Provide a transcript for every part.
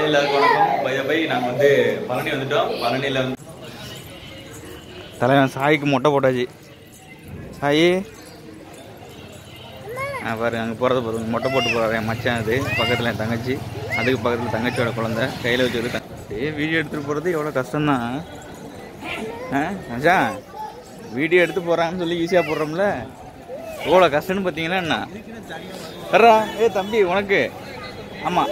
எல்லாருக்கும் வணக்கம் by by நாங்கள் வந்து பழனி வந்துட்டோம் பழனியில் வந்து தலைவன் சாய்க்கு மொட்டை போட்டாச்சு சாயி ஆ பாருங்க அங்கே போகிறத பாருங்க மொட்டை போட்டு போகிறாரு என் மச்சான் அது பக்கத்தில் என் தங்கச்சி அதுக்கு பக்கத்தில் தங்கச்சியோட குழந்தை கையில் வச்சுட்டு ஏ வீடியோ எடுத்துகிட்டு போகிறது எவ்வளோ கஷ்டம்தான் ஆ மச்சான் வீடியோ எடுத்து போகிறாங்கன்னு சொல்லி ஈஸியாக போடுறோம்ல எவ்வளோ கஷ்டம்னு பார்த்தீங்கன்னா என்ன வர்றா ஏ தம்பி உனக்கு ஆமாம்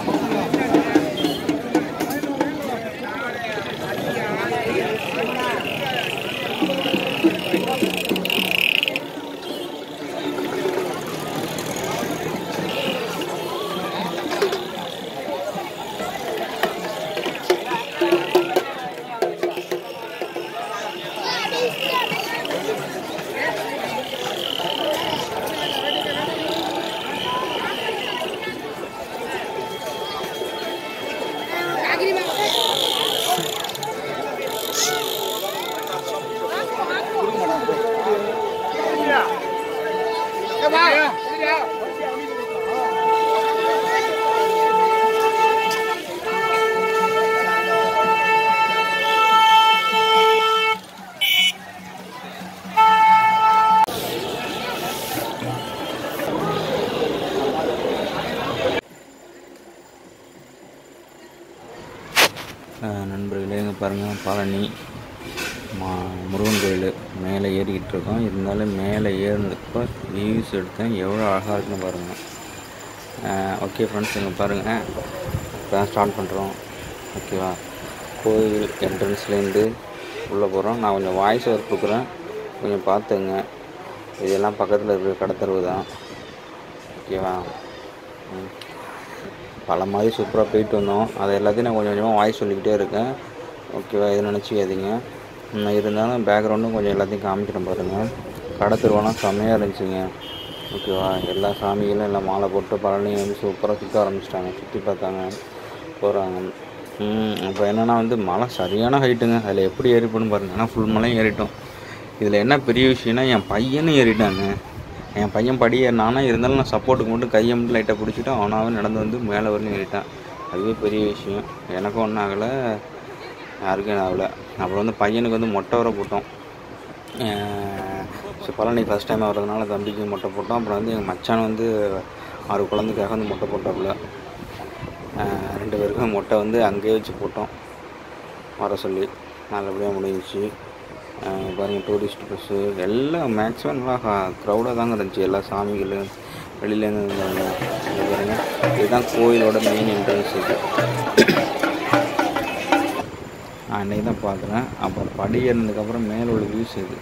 அஹ் நண்பர்களே இங்கே பாருங்கள் பழனி மா முருகன் கோயில் மேலே ஏறிக்கிட்டு இருக்கோம் இருந்தாலும் மேலே ஏறினதுக்கு வியூஸ் எடுத்தேன் எவ்வளோ அழகாக இருக்குன்னு பாருங்கள் ஓகே ஃப்ரெண்ட்ஸ் இங்கே பாருங்கள் இப்போ தான் ஸ்டார்ட் பண்ணுறோம் ஓகேவா கோயில் என்ட்ரன்ஸ்லேருந்து உள்ளே போகிறோம் நான் கொஞ்சம் வாய்ஸ் ஒர்க் கொடுக்குறேன் கொஞ்சம் பார்த்துங்க இதெல்லாம் பக்கத்தில் இருக்கிற கடத்தரவு தான் ஓகேவா ம் பல மாதிரி சூப்பராக போயிட்டு வந்தோம் அதை எல்லாத்தையும் நான் கொஞ்சம் கொஞ்சமாக வாய்ஸ் சொல்லிக்கிட்டே இருக்கேன் ஓகேவா எதுவும் நினச்சிக்காதீங்க ம், இருந்தாலும் பேக்ரவுண்டும் கொஞ்சம் எல்லாத்தையும் காமிக்கிறேன் பாருங்கள் கடை திருவண்ணம் செம்மையாக இருந்துச்சுங்க ஓகேவா எல்லா சாமிகளும் எல்லாம் மாலை போட்டு பழனி வந்து சூப்பராக சுற்ற ஆரம்பிச்சிட்டாங்க சுற்றி பார்த்தாங்க போகிறாங்க இப்போ என்னென்னா வந்து மலை சரியான ஹைட்டுங்க அதில் எப்படி ஏறிப்போன்னு பாருங்கள் ஆனால் ஃபுல் மலையும் ஏறிட்டோம் இதில் என்ன பெரிய விஷயம்னா என் பையனும் ஏறிட்டாங்க என் பையன் படி ஏறினானா இருந்தாலும் நான் சப்போர்ட்டுக்கு மட்டும் கையை மட்டும் லைட்டாக பிடிச்சிட்டு அவனாவே நடந்து வந்து மேலே வரணும் ஏறிட்டான் அதுவே பெரிய விஷயம் எனக்கும் ஒன்றும் ஆகலை யாருக்கும் ஆகலை அப்புறம் வந்து பையனுக்கு வந்து மொட்டை வர போட்டோம் ஸோ பழனி ஃபஸ்ட் டைம் வர்றதுனால தம்பிக்கு மொட்டை போட்டோம் அப்புறம் வந்து எங்கள் மச்சான் வந்து ஆறு குழந்தைக்காக வந்து மொட்டை போட்டாப்புல ஆஹ் ரெண்டு பேருக்கும் மொட்டை வந்து அங்கேயே வச்சு போட்டோம் வர சொல்லி நல்லபடியாக முடிஞ்சிச்சு ஆஹ் பாருங்க டூரிஸ்ட் பஸ்ஸு எல்லாம் மேக்ஸிமம் நல்லா க்ரௌடாக தாங்க இருந்துச்சு எல்லா சாமிகளும் வெளியிலேருந்து இருந்தாங்க இங்க பாருங்க இதுதான் கோயிலோட மெயின் என்ட்ரன்ஸ் இது நான் அன்றைக்கி தான் பார்க்குறேன் அப்புறம் படி ஏறினதுக்கப்புறம் மேலே உள்ள வியூஸ் இது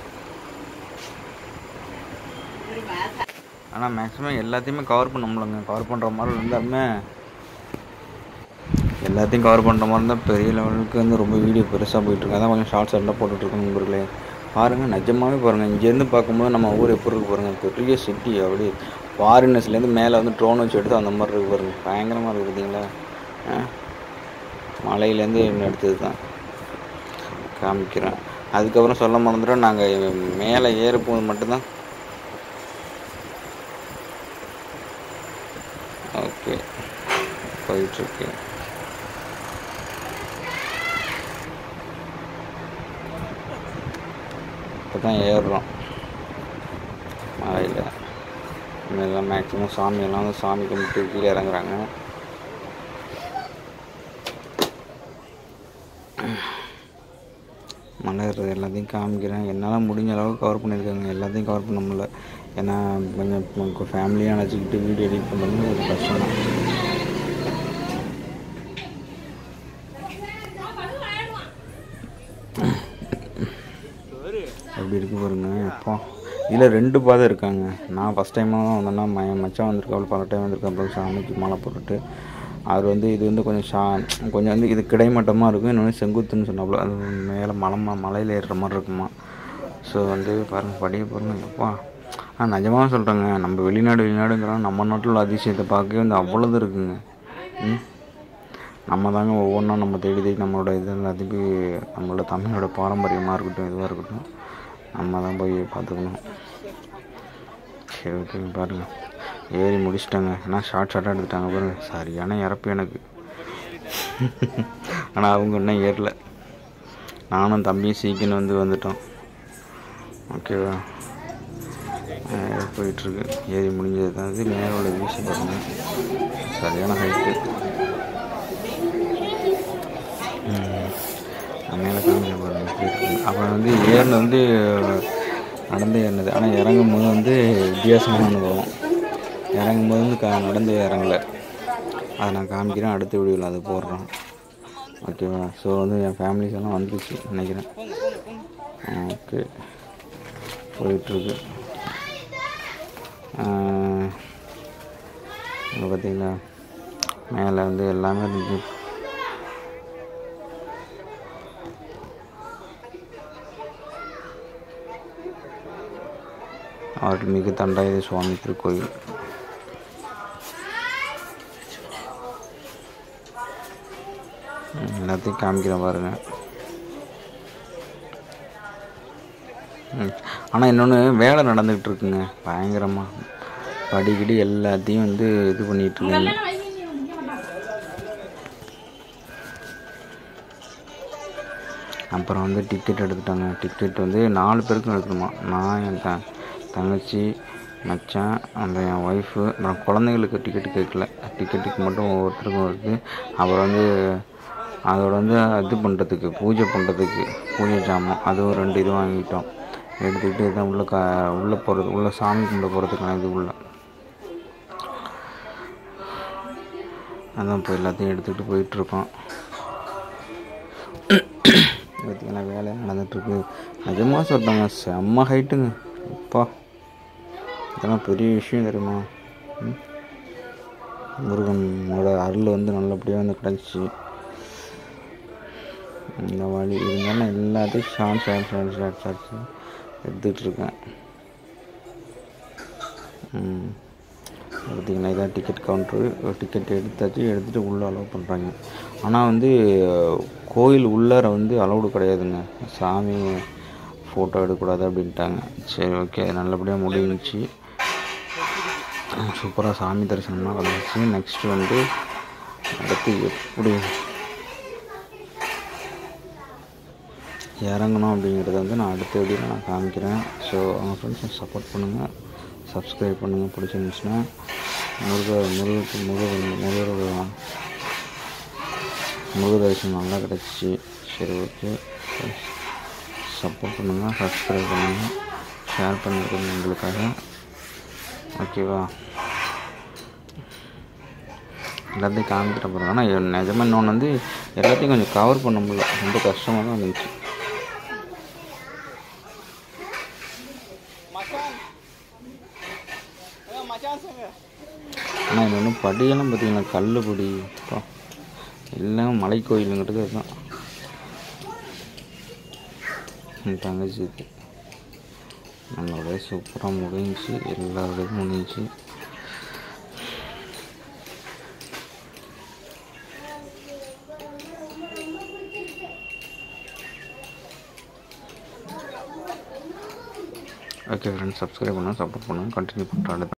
ஆனால் மேக்ஸிமம் எல்லாத்தையுமே கவர் பண்ண முடியலங்க கவர் பண்ணுற மாதிரி இருந்தாலுமே எல்லாத்தையும் கவர் பண்ணுற மாதிரி இருந்தால் பெரிய லெவலுக்கு வந்து ரொம்ப வீடியோ பெருசாக போயிட்டுருக்கு அதான் கொஞ்சம் ஷார்ட்ஸ் எல்லாம் போட்டுட்ருக்கோம் நண்பர்களே பாருங்கள் நிஜமாவே பாருங்கள் இங்கேருந்து பார்க்கும்போது நம்ம ஊர் எப்படி இருக்கு பாருங்கள் பெரிய சிட்டி அப்படி ஃபாரினர்ஸ்லேருந்து மேலே வந்து ட்ரோன் வச்சு எடுத்து அந்த மாதிரி இருக்கு பாருங்கள் பயங்கரமாக இருக்குது பார்த்தீங்களா ஆ மலையிலேருந்து எடுத்தது தான் காமிக்கிறேன் அதுக்கப்புறம் சொல்ல மறந்துட்டோம் நாங்கள் மேலே ஏறும்போது மட்டும்தான் ஓகே போயிட்டுருக்கு இப்போ தான் ஏறுறோம் மலையில் இதெல்லாம் மேக்ஸிமம் சாமியெல்லாம் வந்து சாமி கும்பிட்டு கீழே இறங்குறாங்க மலை ஏறுறது எல்லாத்தையும் காமிக்கிறேன் என்னால் முடிஞ்ச அளவுக்கு கவர் பண்ணியிருக்காங்க எல்லாத்தையும் கவர் பண்ண முடியல ஏன்னா கொஞ்சம் ஃபேமிலியாக நினச்சிக்கிட்டு வீடியோ எடிட் பண்ணுறது கொஞ்சம் கஷ்டம் தான் அப்படி இருக்கு பாருங்க அப்பா இதில் ரெண்டு பாதை இருக்காங்க நான் ஃபஸ்ட் டைமாக தான் வந்தேன்னா ம மச்சான் வந்திருக்காப்புல பல டைம் வந்திருக்காப்புல சாமிக்கு மாலை போட்டுட்டு அவர் வந்து இது வந்து கொஞ்சம் ஷா கொஞ்சம் வந்து இது கிடைமட்டமாக இருக்கும் இன்னொன்று செங்குத்துன்னு சொன்னாப்புல அது மேலே மலை ம- மலையில் ஏறுற மாதிரி இருக்குமா ஸோ வந்து பாருங்கள் படிய பாருங்கள் எப்பா ஆ நிஜமாக சொல்கிறேங்க நம்ம வெளிநாடு வெளிநாடுங்கிறோம் நம்ம நாட்டில் உள்ள அதிசயத்தை பார்க்கவே வந்து அவ்வளோது இருக்குங்க ம் நம்ம தாங்க ஒவ்வொன்றும் நம்ம தேடி தேடி நம்மளோட இது எல்லாத்தையும் நம்மளோட தமிழோட பாரம்பரியமாக இருக்கட்டும் இதுவாக இருக்கட்டும் நம்ம தான் போய் பார்த்துக்கணும் சரி ஓகே பாருங்கள் ஏறி முடிச்சிட்டாங்க ஏன்னா ஷார்ட் ஷார்ட்டாக எடுத்துட்டாங்க பாருங்கள் சரியான இறப்பு எனக்கு ஆனால் அவங்க இன்னும் ஏறல நானும் தம்பியும் சீக்கிரம் வந்து வந்துட்டோம் ஓகேவா அஹ் போயிட்டுருக்கு ஏறி முடிஞ்சது தான் இது மேலே உள்ள வீசி பாருங்க சரியான ஹைட்டு மேலே காமிக்க பாருங்க எப்படி இருக்கு அப்புறம் வந்து ஏறினது வந்து நடந்து ஏறினது ஆனால் இறங்கும் போது வந்து வித்தியாசமான அனுபவம் இறங்கும் போது வந்து க நடந்து இறங்கல அதை நான் காமிக்கிறேன் அடுத்த வீடியோவில் அது போடுறேன் ஓகேவா ஸோ வந்து என் ஃபேமிலிஸ் எல்லாம் வந்துருச்சு நினைக்கிறேன் ஓகே போயிட்டுருக்கு இங்கே பார்த்தீங்களா மேலே வந்து எல்லாமே இருந்துச்சு அருள்மிகு தண்டாயுத சுவாமி திருக்கோயில் ம், எல்லாத்தையும் காமிக்கிறேன் பாருங்க ஆனால் இன்னொன்று வேலை நடந்துகிட்டு இருக்குங்க பயங்கரமாக படிக்கடி எல்லாத்தையும் வந்து இது பண்ணிட்டு இருக்காங்க அப்புறம் வந்து டிக்கெட் எடுத்துட்டாங்க டிக்கெட் வந்து நாலு பேருக்கும் எடுக்கணுமா நான் என் த தங்கச்சி மச்சான் அந்த என் ஒய்ஃபு அப்புறம் குழந்தைங்களுக்கு டிக்கெட் கேட்கல டிக்கெட்டுக்கு மட்டும் ஒவ்வொருத்தருக்கும் இருக்குது அப்புறம் வந்து அதோட வந்து இது பண்ணுறதுக்கு பூஜை பண்ணுறதுக்கு பூஜை ஜாமான் அதுவும் ரெண்டு இது வாங்கிட்டோம் எடுத்துக்கிட்டு தான் உள்ளே க உள்ளே போகிறது உள்ளே சாமி கும்பிட போகிறதுக்கான இது உள்ள அதான் இப்போ எல்லாத்தையும் எடுத்துக்கிட்டு போயிட்டுருக்கோம் பார்த்தீங்கன்னா வேலை நடந்துட்டுருக்கு நிஜமாக சொல்கிறாங்க செம்ம ஹைட்டுங்க அப்பா இதெல்லாம் பெரிய விஷயம் தெரியுமா ம்? முருகனோட அருள் வந்து நல்லபடியாக வந்து கிடச்சி இந்த வழி இருந்தாலும் எல்லாத்தையும் short short short short shorts எடுத்துக்கிட்டு இருக்கேன் ம் பார்த்தீங்கன்னா இதான் டிக்கெட் கவுண்ட்ரு டிக்கெட் எடுத்தாச்சு எடுத்துகிட்டு உள்ளே அலோவ் பண்ணுறாங்க ஆனால் வந்து கோயில் உள்ளார வந்து அலௌடு கிடையாதுங்க சாமி ஃபோட்டோ எடுக்கக்கூடாது அப்படின்ட்டாங்க சரி ஓகே அது நல்லபடியாக முடிஞ்சிச்சு சூப்பராக சாமி தரிசனம்லாம் வந்துச்சு நெக்ஸ்ட் வந்து அடுத்து எப்படி இறங்கணும் அப்படிங்கிறத வந்து நான் அடுத்த வீடியோவில் நான் காமிக்கிறேன் ஸோ அவங்க ஃப்ரெண்ட்ஸ் சப்போர்ட் பண்ணுங்கள் சப்ஸ்கிரைப் பண்ணுங்கள் பிடிச்சிருந்துச்சுன்னா முருக முருகருக்கு முருகர் முருகரோட முருக தரிசனம் நல்லா கிடச்சிச்சு சரி ஓகே சப்போர்ட் பண்ணுங்கள் சப்ஸ்கிரைப் பண்ணுங்கள் ஷேர் பண்ணிருக்கோங்க எங்களுக்காக ஓகேவா எல்லாத்தையும் காமிக்கிற போகிறோம் ஆனால் நிஜமாக இன்னொன்று வந்து எல்லாத்தையும் கொஞ்சம் கவர் பண்ண முடியல ரொம்ப கஷ்டமாக தான் இருந்துச்சு ஆனால் இது ஒன்றும் படியெல்லாம் பார்த்தீங்கன்னா கல் படி அப்பா எல்லாம் மலை கோயிலுங்கிறது அதுதான் என் தங்கச்சி இது நம்மளோட சூப்பராக முடிஞ்சிச்சு எல்லாரோடையும் முடிஞ்சிச்சு ஓகே ஃப்ரெண்ட்ஸ் சப்ஸ்கிரைப் பண்ணுங்கள் சப்போர்ட் பண்ணுங்கள் கண்டினியூ பண்ணுறேன்